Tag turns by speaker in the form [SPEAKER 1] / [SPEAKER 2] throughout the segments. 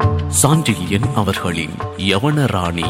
[SPEAKER 1] சாண்டில்யன் அவர்களின் யவன ராணி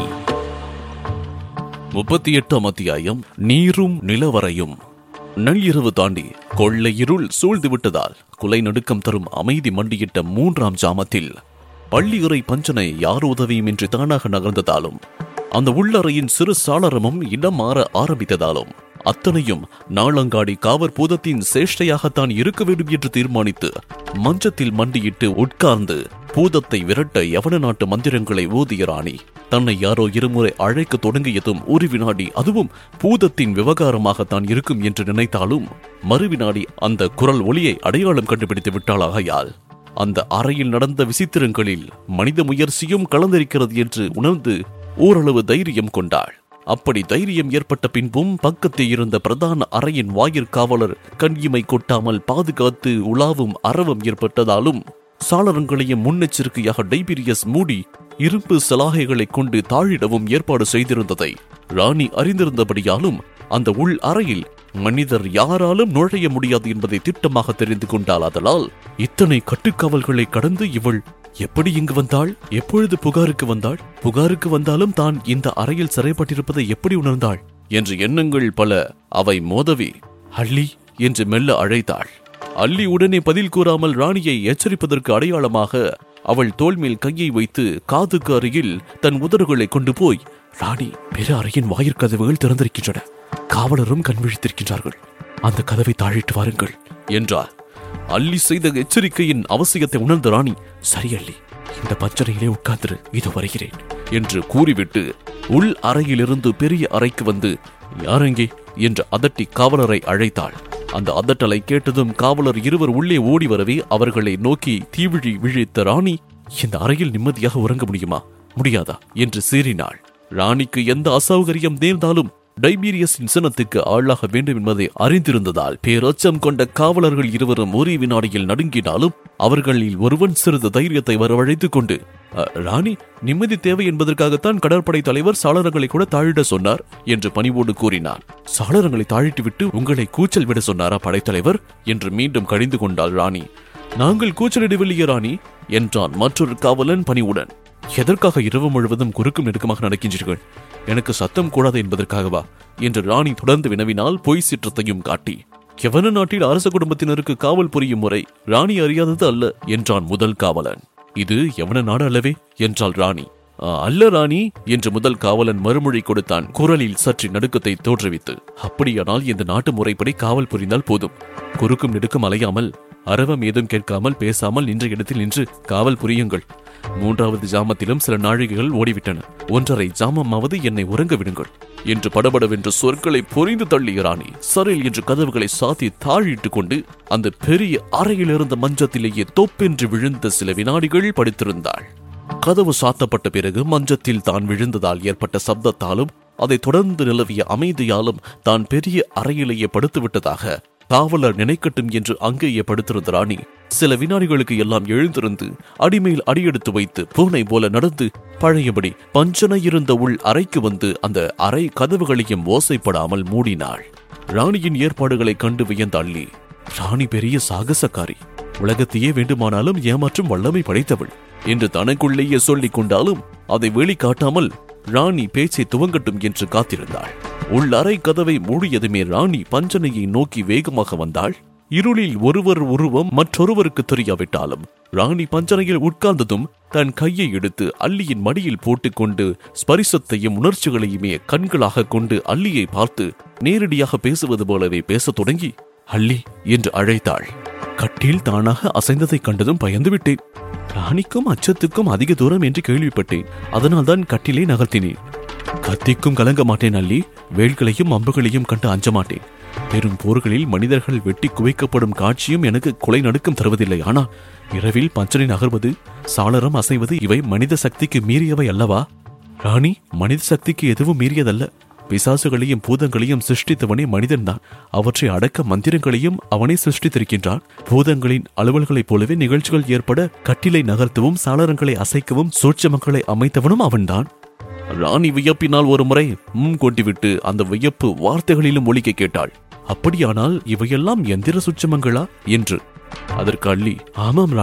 [SPEAKER 1] முப்பத்தி எட்டாம் அத்தியாயம் நீரும் நிலவரையும் நள்ளிரவு தாண்டி கொள்ளை இருள் சூழ்ந்து விட்டதால் குலை நடுக்கம் தரும் அமைதி மண்டியிட்ட மூன்றாம் ஜாமத்தில் பள்ளியுறை பஞ்சனை யார் உதவியுமின்றி தானாக நகர்ந்ததாலும் அந்த உள்ளறையின் சிறு சாளரமும் இடம் மாற ஆரம்பித்ததாலும் அத்தனையும் நாளங்காடி காவற் பூதத்தின் சேஷ்டையாகத்தான் இருக்க வேண்டும் என்று தீர்மானித்து மஞ்சத்தில் மண்டியிட்டு உட்கார்ந்து பூதத்தை விரட்ட யவன நாட்டு மந்திரங்களை ஊதிய ராணி தன்னை யாரோ இருமுறை அழைக்க தொடங்கியதும் ஒரு வினாடி அதுவும் பூதத்தின் விவகாரமாகத்தான் இருக்கும் என்று நினைத்தாலும் மறுவினாடி அந்த குரல் ஒளியை அடையாளம் கண்டுபிடித்து விட்டாளாகையால் அந்த அறையில் நடந்த விசித்திரங்களில் மனித முயற்சியும் கலந்திருக்கிறது என்று உணர்ந்து ஓரளவு தைரியம் கொண்டாள் அப்படி தைரியம் ஏற்பட்ட பின்பும் பக்கத்தில் இருந்த பிரதான அறையின் வாயிற்காவலர் கண்யிமை கொட்டாமல் பாதுகாத்து உலாவும் அரவம் ஏற்பட்டதாலும் சாளரங்களையும் முன்னெச்சரிக்கையாக டைபீரியஸ் மூடி இரும்பு சலாகைகளைக் கொண்டு தாழிடவும் ஏற்பாடு செய்திருந்ததை ராணி அறிந்திருந்தபடியாலும் அந்த உள் அறையில் மனிதர் யாராலும் நுழைய முடியாது என்பதை திட்டமாக தெரிந்து கொண்டாள் அதலால் இத்தனை கட்டுக்காவல்களை கடந்து இவள் எப்படி இங்கு வந்தாள் எப்பொழுது புகாருக்கு வந்தாள் புகாருக்கு வந்தாலும் தான் இந்த அறையில் சிறைப்பட்டிருப்பதை எப்படி உணர்ந்தாள் என்று எண்ணங்கள் பல அவை மோதவி அள்ளி என்று மெல்ல அழைத்தாள் அள்ளி உடனே பதில் கூறாமல் ராணியை எச்சரிப்பதற்கு அடையாளமாக அவள் தோள் மேல் கையை வைத்து காதுக்கு அருகில் தன் உதடுகளை கொண்டு போய் ராணி பிற அறையின் வாயிற்கதவுகள் திறந்திருக்கின்றன காவலரும் கண் விழித்திருக்கின்றார்கள் அந்த கதவை தாழிட்டு வாருங்கள் என்றார் அள்ளி செய்த எச்சரிக்கையின் அவசியத்தை உணர்ந்த ராணி சரி அள்ளி இந்த பச்சனையிலே உட்கார்ந்திரு இது வருகிறேன் என்று கூறிவிட்டு உள் அறையிலிருந்து பெரிய அறைக்கு வந்து யாரெங்கே என்று அதட்டி காவலரை அழைத்தாள் அந்த அதட்டலை கேட்டதும் காவலர் இருவர் உள்ளே ஓடி வரவே அவர்களை நோக்கி தீவிழி விழித்த ராணி இந்த அறையில் நிம்மதியாக உறங்க முடியுமா முடியாதா என்று சீறினாள் ராணிக்கு எந்த அசௌகரியம் நேர்ந்தாலும் டைபீரியஸின் சினத்துக்கு ஆளாக வேண்டும் என்பதை அறிந்திருந்ததால் பேரச்சம் கொண்ட காவலர்கள் இருவரும் ஒரே வினாடியில் நடுங்கினாலும் அவர்களில் ஒருவன் சிறிது தைரியத்தை வரவழைத்துக் கொண்டு "அ, ராணி நிம்மதி தேவை என்பதற்காகத்தான் கடற்படை தலைவர் சாளரங்களை கூட தாழிட சொன்னார் என்று பணிவோடு கூறினார் சாளரங்களை தாழிட்டு விட்டு உங்களை கூச்சல் விட சொன்னாரா படைத்தலைவர் என்று மீண்டும் கடிந்து கொண்டாள் ராணி நாங்கள் கூச்சலிடவில்லையே ராணி என்றான் மற்றொரு காவலன் பணிவுடன் எதற்காக இரவு முழுவதும் குறுக்கும் நெருக்கமாக நடக்கின்றீர்கள் எனக்கு சத்தம் கூடாது என்பதற்காகவா என்று ராணி தொடர்ந்து வினவினால் பொய் சிற்றத்தையும் காட்டி யவன நாட்டில் அரச குடும்பத்தினருக்கு காவல் புரியும் முறை ராணி அறியாதது அல்ல என்றான் முதல் காவலன் இது யவன நாடு அல்லவே என்றாள் ராணி "ஆ, அல்ல ராணி என்று முதல் காவலன் மறுமொழி கொடுத்தான் குரலில் சற்று நடுக்கத்தை தோற்றுவித்து அப்படியானால் இந்த நாட்டு முறைப்படி காவல் புரிந்தால் போதும் குறுக்கும் நெடுக்கும் அலையாமல் அரவம் ஏதும் கேட்காமல் பேசாமல் நின்ற இடத்தில் நின்று காவல் புரியுங்கள் மூன்றாவது ஜாமத்திலும் சில நாழிகைகள் ஓடிவிட்டன ஒன்றரை ஜாமமாவது என்னை உறங்க விடுங்கள் என்று படபடவென்று சொற்களை பொறிந்து தள்ளிய ராணி சரில் என்று கதவுகளை சாத்தி தாழிட்டுக் கொண்டு அந்த பெரிய அறையில் இருந்த மஞ்சத்திலேயே தொப்பென்று விழுந்த சில வினாடிகள் படுத்திருந்தாள் கதவு சாத்தப்பட்ட பிறகு மஞ்சத்தில் தான் விழுந்ததால் ஏற்பட்ட சப்தத்தாலும் அதைத் தொடர்ந்து நிலவிய அமைதியாலும் தான் பெரிய அறையிலேயே படுத்துவிட்டதாக காவலர் நினைக்கட்டும் என்று அங்கேயே படுத்திருந்த ராணி சில வினாடிகளுக்கு எல்லாம் எழுந்திருந்து அடிமேல் அடியெடுத்து வைத்து பூனை போல நடந்து பழையபடி பஞ்சனை இருந்த உள் அறைக்கு வந்து அந்த அறை கதவுகளையும் ஓசைப்படாமல் மூடினாள் ராணியின் ஏற்பாடுகளைக் கண்டு வியந்த அள்ளி ராணி பெரிய சாகசக்காரி உலகத்தையே வேண்டுமானாலும் ஏமாற்றும் வல்லமை படைத்தவள் என்று தனக்குள்ளேயே சொல்லிக் கொண்டாலும் அதை வெளிக்காட்டாமல் ராணி பேச்சை துவங்கட்டும் என்று காத்திருந்தாள் உள்ளறை கதவை மூடியதுமே ராணி பஞ்சனையை நோக்கி வேகமாக வந்தாள் இருளில் ஒருவர் உருவம் மற்றொருவருக்கு தெரியாவிட்டாலும் ராணி பஞ்சனையில் உட்கார்ந்ததும் தன் கையை எடுத்து அள்ளியின் மடியில் போட்டுக்கொண்டு ஸ்பரிசத்தையும் உணர்ச்சிகளையுமே கண்களாக கொண்டு அள்ளியை பார்த்து நேரடியாக பேசுவது போலவே பேசத் தொடங்கி அள்ளி என்று அழைத்தாள் கட்டில் தானாக அசைந்ததைக் கண்டதும் பயந்து விட்டேன் ராணிக்கும் அச்சத்துக்கும் அதிக தூரம் என்று கேள்விப்பட்டேன் அதனால்தான் கட்டிலை நகர்த்தினேன் கத்திக்கும் கலங்க மாட்டேன் அள்ளி வேல்களையும் அம்புகளையும் கண்டு அஞ்ச மாட்டேன் பெரும் போர்களில் மனிதர்கள் வெட்டி குவைக்கப்படும் காட்சியும் எனக்கு கொலை நடுக்கம் தருவதில்லை ஆனால் இரவில் பஞ்சனை நகர்வது சாளரம் அசைவது இவை மனித சக்திக்கு மீறியவை அல்லவா ராணி மனித சக்திக்கு எதுவும் மீறியதல்ல பிசாசுகளையும் பூதங்களையும் சிருஷ்டித்தவனே மனிதன்தான் அவற்றை அடக்க மந்திரங்களையும் அவனே சிருஷ்டித்திருக்கின்றான் பூதங்களின் அலுவல்களைப் போலவே நிகழ்ச்சிகள் ஏற்பட கட்டிலை நகர்த்தவும் சாளரங்களை அசைக்கவும் சூட்சமங்களை அமைத்தவனும் அவன்தான் ராணி வியப்பினால் ஒரு முறை ம் கொட்டிவிட்டு அந்த வியப்பு வார்த்தைகளிலும் ஒலிக்க கேட்டாள் அப்படியானால் இவையெல்லாம் எந்திர சுட்சமங்களா என்று அதற்கு அள்ளி ஆமாம் ராணி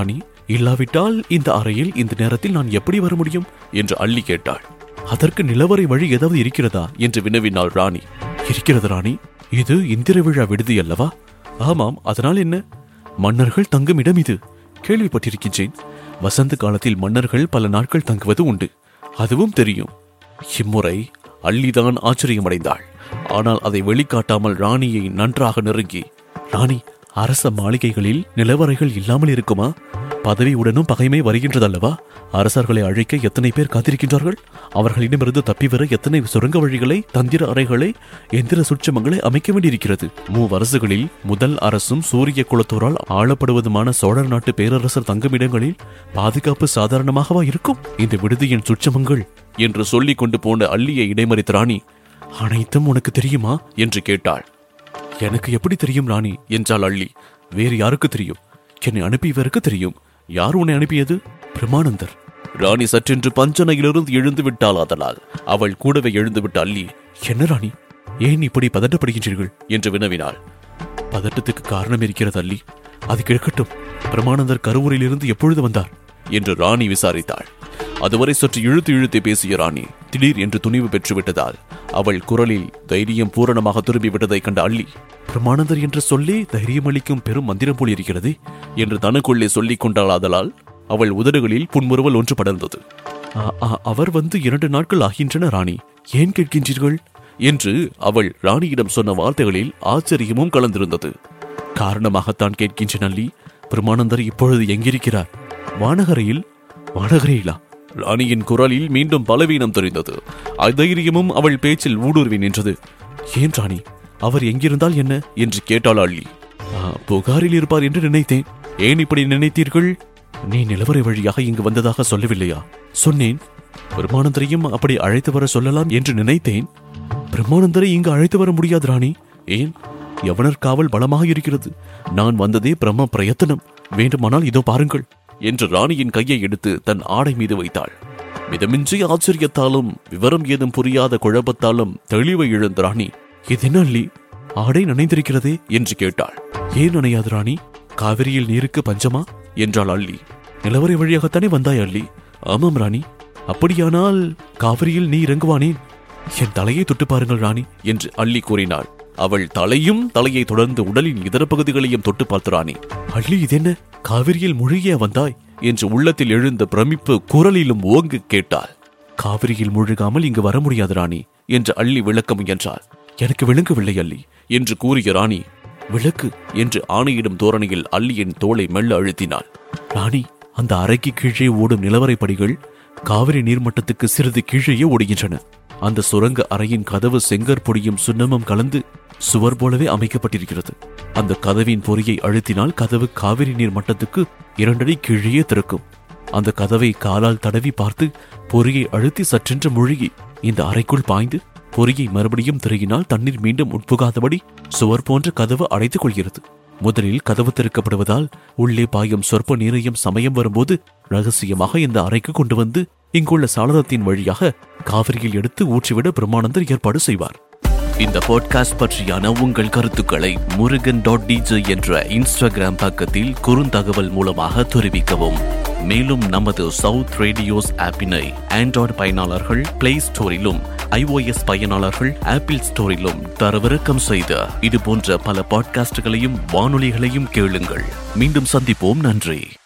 [SPEAKER 1] இல்லாவிட்டால் இந்த அறையில் இந்த நேரத்தில் நான் எப்படி வர முடியும் என்று அள்ளி கேட்டாள் அதற்கு நிலவரை வழி ஏதாவது இருக்கிறதா என்று வினவினாள் ராணி இருக்கிறது ராணி இது இந்திர விழா விடுதி அல்லவா ஆமாம் அதனால் என்ன மன்னர்கள் தங்கும் இடம் இது கேள்விப்பட்டிருக்கின்றேன் வசந்த காலத்தில் மன்னர்கள் பல நாட்கள் தங்குவது உண்டு அதுவும் தெரியும் இம்முறை அள்ளிதான் ஆச்சரியமடைந்தாள் ஆனால் அதை வெளிக்காட்டாமல் ராணியை நன்றாக நெருங்கி ராணி அரச மாளிகைகளில் நிலவரைகள் இல்லாமல் இருக்குமா பதவியுடனும் பகைமை வருகின்றதல்லவா அரசர்களை அழைக்க எத்தனை பேர் காத்திருக்கின்றார்கள் அவர்களிடமிருந்து தப்பி வர எத்தனை சுரங்க வழிகளை தந்திர அறைகளை எந்திர சுட்சமங்களை அமைக்க வேண்டியிருக்கிறது மூவரசுகளில் முதல் அரசும் சூரிய குலத்தோரால் ஆளப்படுவதுமான சோழர் நாட்டு பேரரசர் தங்குமிடங்களில் பாதுகாப்பு சாதாரணமாகவா இருக்கும் இந்த விடுதியின் சுட்சமங்கள் என்று சொல்லிக் கொண்டு போன அள்ளியை இடைமறித்த ராணி அனைத்தும் உனக்கு தெரியுமா என்று கேட்டாள் எனக்கு எப்படி தெரியும் ராணி என்றாள் அள்ளி வேறு யாருக்கு தெரியும் என்னை அனுப்பியவருக்கு தெரியும் யார் உன்னை அனுப்பியது பிரமானந்தர் ராணி சற்றென்று பஞ்சனையிலிருந்து எழுந்து விட்டாள் அதனால் அவள் கூடவே எழுந்து விட்ட அள்ளி என்ன ராணி ஏன் இப்படி பதட்டப்படுகின்றீர்கள் என்று வினவினாள் பதட்டத்துக்கு காரணம் இருக்கிறது அள்ளி அது கிழக்கட்டும் பிரமானந்தர் கருவூரிலிருந்து எப்பொழுது வந்தார் என்று ராணி விசாரித்தாள் அதுவரை சற்று இழுத்து இழுத்து பேசிய ராணி திடீர் என்று துணிவு பெற்று விட்டதால் அவள் குரலில் தைரியம் பூரணமாக திரும்பி விட்டதைக் கண்ட அள்ளி பிரமானந்தர் என்று சொல்லி தைரியம் அளிக்கும் பெரும் மந்திரம் போல் இருக்கிறதே என்று தனக்குள்ளே சொல்லிக் கொண்டாள் ஆதலால் அவள் உதடுகளில் புன்முறுவல் ஒன்று படர்ந்தது "ஆ, ஆ, அவர் வந்து இரண்டு நாட்கள் ஆகின்றன ராணி ஏன் கேட்கின்றீர்கள் என்று அவள் ராணியிடம் சொன்ன வார்த்தைகளில் ஆச்சரியமும் கலந்திருந்தது காரணமாகத்தான் கேட்கின்றேன் அல்லி பிரமானந்தர் இப்பொழுது எங்கிருக்கிறார் வானகரையில் வானகரையிலா ராணியின் குரலில் மீண்டும் பலவீனம் தெரிந்தது அதைரியமும் அவள் பேச்சில் ஊடுருவி நின்றது ஏன் ராணி அவர் எங்கிருந்தால் என்ன என்று கேட்டாள் அள்ளி "ஆ, புகாரில் இருப்பார் என்று நினைத்தேன் ஏன் இப்படி நினைத்தீர்கள் நீ நிலவரை வழியாக இங்கு வந்ததாக சொல்லவில்லையா சொன்னேன் பிரம்மானந்தரையும் அப்படி அழைத்து வர சொல்லலாம் என்று நினைத்தேன் பிரம்மானந்தரை இங்கு அழைத்து வர முடியாது ராணி ஏன் யவனர் காவல் பலமாக இருக்கிறது நான் வந்ததே பிரம்ம பிரயத்தனம் வேண்டுமானால் இதோ பாருங்கள் என்று ராணியின் கையை எடுத்து தன் ஆடை மீது வைத்தாள் மிதமின்றி ஆச்சரியத்தாலும் விவரம் ஏதும் புரியாத குழப்பத்தாலும் தெளிவை இழந்த ராணி இது என்ன அள்ளி ஆடை நனைந்திருக்கிறதே என்று கேட்டாள் ஏன் நனையாது ராணி காவிரியில் நீருக்கு பஞ்சமா என்றாள் அள்ளி நிலவரை வழியாகத்தானே வந்தாய் அள்ளி ஆமாம் ராணி அப்படியானால் காவிரியில் நீ இறங்குவானேன் என் தலையை தொட்டு பாருங்கள் ராணி என்று அள்ளி கூறினாள் அவள் தலையும் தலையை தொடர்ந்து உடலின் இதர பகுதிகளையும் தொட்டு பார்த்த ராணி அள்ளி இதென்ன காவிரியில் முழுகிய வந்தாய் என்று உள்ளத்தில் எழுந்த பிரமிப்பு குரலிலும் ஓங்கு கேட்டாள் காவிரியில் முழுகாமல் இங்கு வர முடியாது ராணி என்று அள்ளி விளக்க முயன்றாள் எனக்கு விளங்கவில்லை அள்ளி என்று கூறிய ராணி விளக்கு என்று ஆணையிடும் தோரணையில் அள்ளியின் தோளை மெல்ல அழுத்தினாள் ராணி அந்த அறைக்கு கீழே ஓடும் நிலவரை படிகள் காவிரி நீர்மட்டத்துக்கு சிறிது கீழேயே ஓடுகின்றன அந்த சுரங்க அறையின் கதவு செங்கற் பொடியும் சுண்ணமும் கலந்து சுவர் போலவே அமைக்கப்பட்டிருக்கிறது அந்த கதவின் பொறியை அழுத்தினால் கதவு காவிரி நீர் மட்டத்துக்கு இரண்டடி கீழே திறக்கும் அந்த கதவை காலால் தடவி பார்த்து பொறியை அழுத்தி சற்றென்று முழுகி இந்த அறைக்குள் பாய்ந்து பொறியை மறுபடியும் திரையினால் தண்ணீர் மீண்டும் உட்புகாதபடி சுவர் போன்ற கதவு அடைத்துக் கொள்கிறது முதலில் கதவு திறக்கப்படுவதால் உள்ளே பாயும் சொற்ப நீரையும் சமயம் வரும்போது ரகசியமாக இந்த அறைக்கு கொண்டு வந்து இங்குள்ள சாளரத்தின் வழியாக காவிரியில் எடுத்து ஊற்றிவிட பிரம்மானந்தர் ஏற்பாடு செய்வார் இந்த பாட்காஸ்ட் பற்றியான உங்கள் கருத்துக்களை முருகன் டாட் டிஜே என்ற இன்ஸ்டாகிராம் பக்கத்தில் குறுந்தகவல் மூலமாக தெரிவிக்கவும் மேலும் நமது சவுத் ரேடியோஸ் ஆப்பினை ஆண்ட்ராய்டு பயனாளர்கள் பிளே ஸ்டோரிலும் ஐஓஎஸ் பயனாளர்கள் ஆப்பிள் ஸ்டோரிலும் தரவிறக்கம் செய்த இது போன்ற பல பாட்காஸ்டுகளையும் வானொலிகளையும் கேளுங்கள் மீண்டும் சந்திப்போம் நன்றி